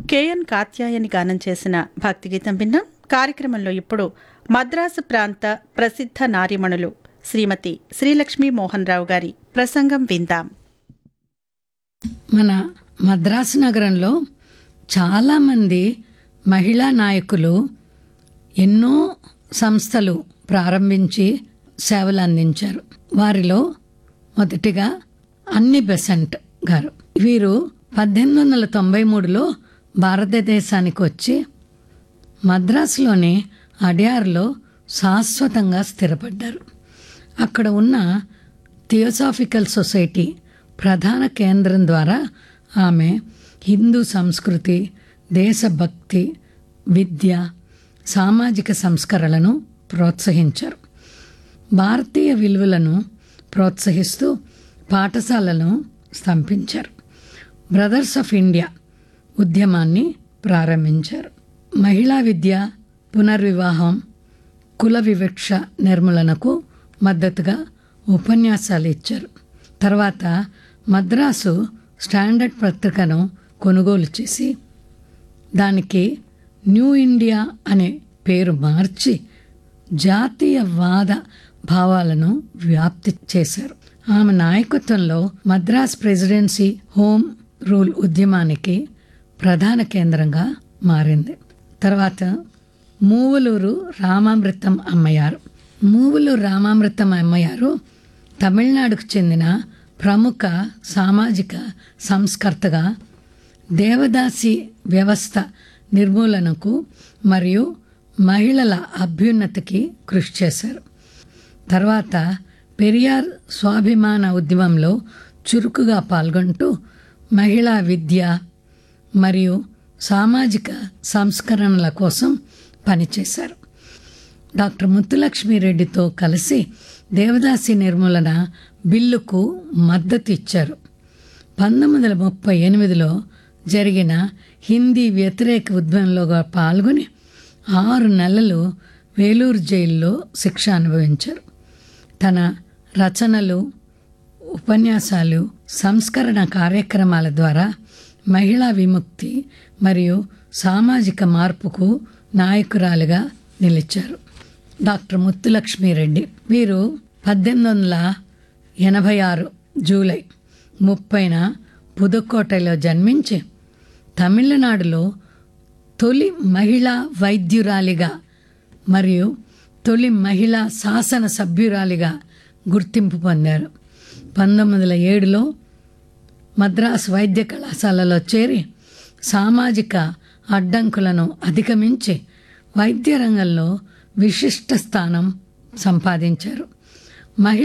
KN Katyayani గానం చేసిన భక్తి గీతం విన్నాం కార్యక్రమంలో ఇప్పుడు మద్రాసు ప్రాంత ప్రసిద్ధ నారిమణులు శ్రీమతి శ్రీలక్ష్మీ మోహన్ రావు గారి ప్రసంగం విందాం మన మద్రాసు నగరంలో చాలామంది మహిళా నాయకులు ఎన్నో సంస్థలు ప్రారంభించి సేవలు అందించారు వారిలో మొదటిగా అన్ని బెసెంట్ గారు వీరు పద్దెనిమిది వందల తొంభై మూడులో భారతదేశానికి వచ్చి మద్రాసులోని అడియార్లో శాశ్వతంగా స్థిరపడ్డారు అక్కడ ఉన్న థియోసాఫికల్ సొసైటీ ప్రధాన కేంద్రం ద్వారా ఆమె హిందూ సంస్కృతి దేశభక్తి విద్య సామాజిక సంస్కరణలను ప్రోత్సహించారు భారతీయ విలువలను ప్రోత్సహిస్తూ పాఠశాలను స్థాపించారు బ్రదర్స్ ఆఫ్ ఇండియా ఉద్యమాన్ని ప్రారంభించారు మహిళా విద్య పునర్వివాహం కుల వివక్ష నిర్మూలనకు మద్దతుగా ఉపన్యాసాలు ఇచ్చారు తర్వాత మద్రాసు స్టాండర్డ్ పత్రికను కొనుగోలు చేసి దానికి న్యూ ఇండియా అనే పేరు మార్చి జాతీయవాద భావాలను వ్యాప్తి చేశారు ఆమె నాయకత్వంలో మద్రాస్ ప్రెసిడెన్సీ హోమ్ రూల్ ఉద్యమానికి ప్రధాన కేంద్రంగా మారింది తర్వాత మూవలూరు రామామృతం అమ్మయారు మూవలూరు రామామృతం అమ్మయారు తమిళనాడుకు చెందిన ప్రముఖ సామాజిక సంస్కర్తగా దేవదాసి వ్యవస్థ నిర్మూలనకు మరియు మహిళల అభ్యున్నతికి కృషి చేశారు తర్వాత పెరియార్ స్వాభిమాన ఉద్యమంలో చురుకుగా పాల్గొంటూ మహిళా విద్య మరియు సామాజిక సంస్కరణల కోసం పనిచేశారు డాక్టర్ ముత్తులక్ష్మిరెడ్డితో కలిసి దేవదాసి నిర్మూలన బిల్లుకు మద్దతు ఇచ్చారు పంతొమ్మిది వందల ముప్పై ఎనిమిదిలో జరిగిన హిందీ వ్యతిరేక ఉద్యమంలో పాల్గొని ఆరు నెలలు వేలూరు జైల్లో శిక్ష అనుభవించారు తన రచనలు ఉపన్యాసాలు సంస్కరణ కార్యక్రమాల ద్వారా మహిళా విముక్తి మరియు సామాజిక మార్పుకు నాయకురాలుగా నిలిచారు డాక్టర్ ముత్తులక్ష్మిరెడ్డి వీరు పద్దెనిమిది వందల ఎనభై ఆరు జూలై ముప్పైన పుదుక్కోటలో జన్మించి తమిళనాడులో తొలి మహిళా వైద్యురాలిగా మరియు తొలి మహిళా శాసన సభ్యురాలిగా గుర్తింపు పొందారు పంతొమ్మిది వందల ఏడులో మద్రాస్ వైద్య కళాశాలలో చేరి సామాజిక అడ్డంకులను అధిగమించి వైద్య రంగంలో విశిష్ట స్థానం సంపాదించారు మహిళ